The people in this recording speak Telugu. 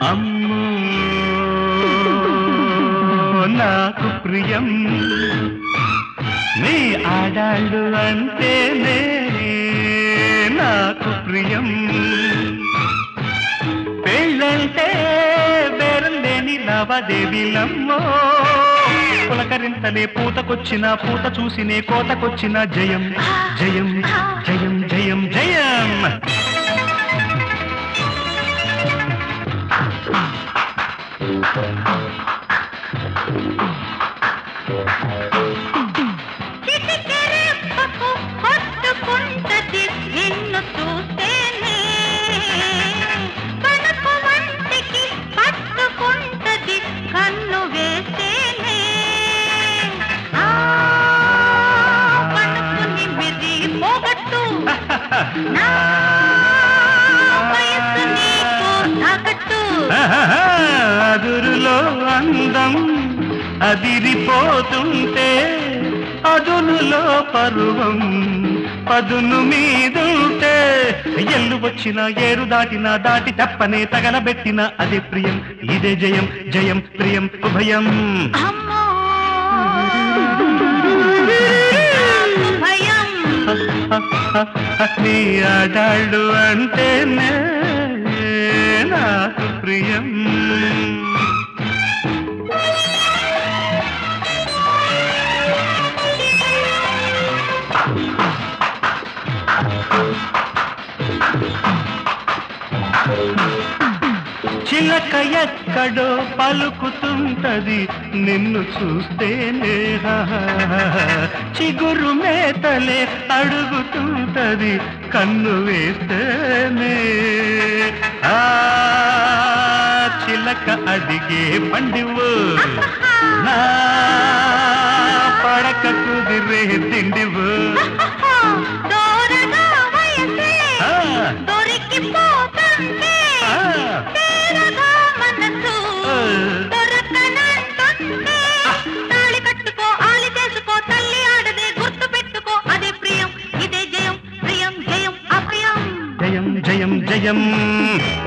అమ్మో నాకు ప్రియం నీ ఆడాళ్ళు అంటేనే నాకు ప్రియం పెళ్ళంటే బేరం లేని లావాదేవీలమ్మో పులకరింతలే పూతకొచ్చిన పూత చూసినే కోతకొచ్చిన జయం జయం జయం జయం జయం చిటికెరెప్పకు హత్తుకుంటది నిన్ను చూస్తేనే పనపు వంటికి పట్టుకుంటది కన్ను వేస్తేనే ఆ పనుకు నిమిరి పోగొట్టు నా వయసు నీకు తాకట్టు అదురులో అందం అదిరిపోతుంటే అదునులో పరువం పదును మీదుంటే ఎల్లు వచ్చిన ఏరు దాటిన దాటి తప్పనే తగలబెట్టిన అదే ప్రియం ఇదే జయం జయం ప్రియం ఉభయం అమ్మో భయం నీ ఆడాళ్ళు అంటేనే నాకు ప్రియం చిలక ఎక్కడో పలుకుతుంటది నిన్ను చూస్తేనే చిగురు మేతలే అడుగుతుంటది కన్ను వేస్తేనే ఆ చిలక అడిగే పండివు నా పడక కుదిరే తిండివు దూరగా వయసే ఆ, దొరికిపోతుంటే ఆ. తేరగా మనసు ఆ. దొరకనంటుంటే తాళి కట్టుకో ఆలి చేసుకో తల్లి ఆడదే గుర్తు పెట్టుకో అదే ప్రియం ఇదే జయం ప్రియం జయం అప్రియం జయం జయం జయం